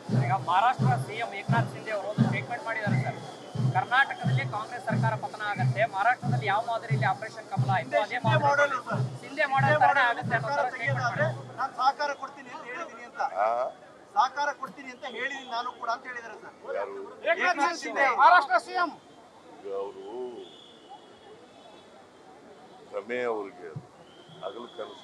ಈಗ ಮಹಾರಾಷ್ಟ್ರ ಸಿಎಂ ಏಕನಾಥ್ ಶಿಂದೆ ಅವರು ಒಂದು ಸ್ಟೇಟ್ಮೆಂಟ್ ಮಾಡಿದ್ದಾರೆ ಸರ್ ಕರ್ನಾಟಕದಲ್ಲಿ ಕಾಂಗ್ರೆಸ್ ಸರ್ಕಾರ ಪತನ ಆಗತ್ತೆ ಮಹಾರಾಷ್ಟ್ರದಲ್ಲಿ ಯಾವ ಮಾದರಿಯಲ್ಲಿ ಆಪರೇಷನ್ ಕಮಲ ಆಯ್ತು ಅದೇ ಮಾಡಲ್ ಮಾದರಿ ಸರ್ ಶಿಂದೆ ಮಾಡಲ್ ತರನೇ ಆಗುತ್ತೆ ಅನ್ನೋ ಸರ್ಕಾರ ತರ ಸ್ಟೇಟ್ಮೆಂಟ್ ತೆಗೆಯೋದಾದ್ರೆ ಮಾಡಿದ್ದಾರೆ ನಾನು ಸಹಕಾರ ಕೊಡ್ತೀನಿ ಅಂತ ಹೇಳಿದೀನಿ ಅಂತ ಆ ಸಹಕಾರ ಕೊಡ್ತೀನಿ ಅಂತ ಹೇಳಿದೀನಿ ನಾನು ಕೂಡ ಅಂತ ಹೇಳಿದ್ದಾರೆ ಸರ್ ಯಾರು ಏಕನಾಥ್ ಶಿಂದೆ ಅವರು. ಮಹಾರಾಷ್ಟ್ರ ಸಿಎಂ ಅವರು ರಮೆ ಅವ್ರಿಗೆ ಹಗಲು ಕನಸು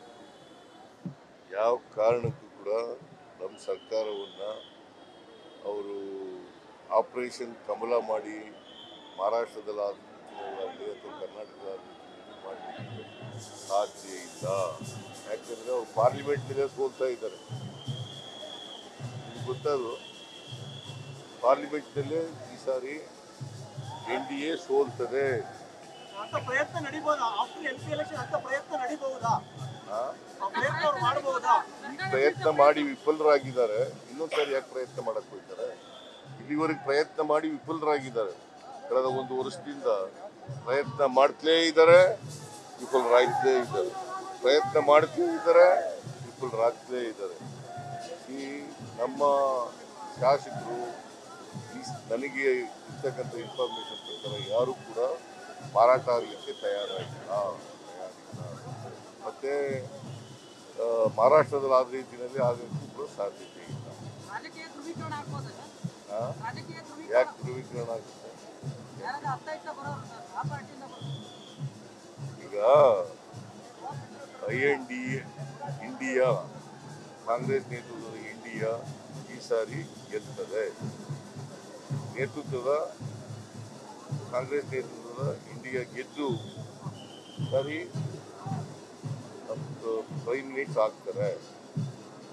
ಯಾವ ಕಾರಣಕ್ಕೂ ಕೂಡ ನಮ್ಮ ಸರ್ಕಾರವನ್ನ ಅವರು ಆಪರೇಷನ್ ಕಮಲ ಮಾಡಿ ಮಹಾರಾಷ್ಟ್ರದಲ್ಲಿ ಆಗಲಿ ಅಥವಾ ಕರ್ನಾಟಕದಲ್ಲಿ ಮಾಡಲಿಕ್ಕೆ ಸಾಧ್ಯ ಇಲ್ಲ ಯಾಕಂದ್ರೆ ಅವ್ರು ಪಾರ್ಲಿಮೆಂಟ್ನಲ್ಲೇ ಸೋಲ್ತಾ ಇದ್ದಾರೆ ನಿಮ್ಗೆ ಗೊತ್ತದು ಪಾರ್ಲಿಮೆಂಟ್ನಲ್ಲೇ ಈ ಸಾರಿ ಎನ್ ಡಿ ಎ ಸೋಲ್ತದೆ ಅಂತ ಪ್ರಯತ್ನ ನಡಿಬಹುದಾ ಆಫ್ಟರ್ ಎಂ ಪಿ ಎಲೆಕ್ಷನ್ ಅಂತ ಪ್ರಯತ್ನ ನಡಿಬಹುದಾ ಆ? ಆ ಪ್ರಯತ್ನ ಅವ್ರು ಮಾಡಬಹುದಾ ಪ್ರಯತ್ನ ಮಾಡಿ ವಿಫಲರಾಗಿದ್ದಾರೆ ಇನ್ನೊಂದ್ಸರಿ ಯಾಕೆ ಪ್ರಯತ್ನ ಮಾಡಕ್ ಹೋಗ್ತಾರೆ ಇಲ್ಲಿವರೆಗೆ ಪ್ರಯತ್ನ ಮಾಡಿ ವಿಫಲರಾಗಿದ್ದಾರೆ ಕಳೆದ ಒಂದು ವರ್ಷದಿಂದ ಪ್ರಯತ್ನ ಮಾಡ್ತಲೇ ಇದ್ದಾರೆ ವಿಫಲರಾಗ್ತಲೇ ಇದ್ದಾರೆ ಪ್ರಯತ್ನ ಮಾಡ್ತಲೇ ಇದ್ದಾರೆ ವಿಫಲರಾಗ್ತಲೇ ಇದ್ದಾರೆ ಈ ನಮ್ಮ ಶಾಸಕರು ಈ ನನಗೆ ಇರ್ತಕ್ಕಂಥ ಇನ್ಫಾರ್ಮೇಶನ್ ಪ್ರಕಾರ ಯಾರು ಕೂಡ ಮಾರಾಟ ಆಗಲಿಕ್ಕೆ ತಯಾರಾಗಿಲ್ಲ ತಯಾರಿಲ್ಲ ಮತ್ತೆ ಆ, ಮಹಾರಾಷ್ಟ್ರದಲ್ಲಿ ಆದ ರೀತಿಯಲ್ಲಿ ಆಗಕ್ಕೂ ಕೂಡ ಸಾಧ್ಯತೆ ಇಲ್ಲ ರಾಜಕೀಯ ಧ್ರುವೀಕರಣ ಆಗ್ಬೋದಲ್ಲ ಆ? ರಾಜಕೀಯ ಧ್ರುವೀಕರಣ ಯಾಕೆ ಧ್ರುವೀಕರಣ ಆಗುತ್ತೆ ಯಾರಾದ್ರೂ ಅತ್ತ ಇತ್ತ ಬರೋರು ಸರ್ ಆ ಪಾರ್ಟಿಯಿಂದ ಬರೋರು ಈಗ I N D India Congress ನೇತೃತ್ವದ ಇಂಡಿಯಾ ಈ ಸಾರಿ ಗೆಲ್ತದೆ ನೇತೃತ್ವದ ಕಾಂಗ್ರೆಸ್ ನೇತೃತ್ವದ ಇಂಡಿಯಾ ಗೆದ್ದು ಈ ಸಾರಿ ಪ್ರೈಮ್ ಮಿನಿಸ್ಟರ್ ಆಗ್ತಾರೆ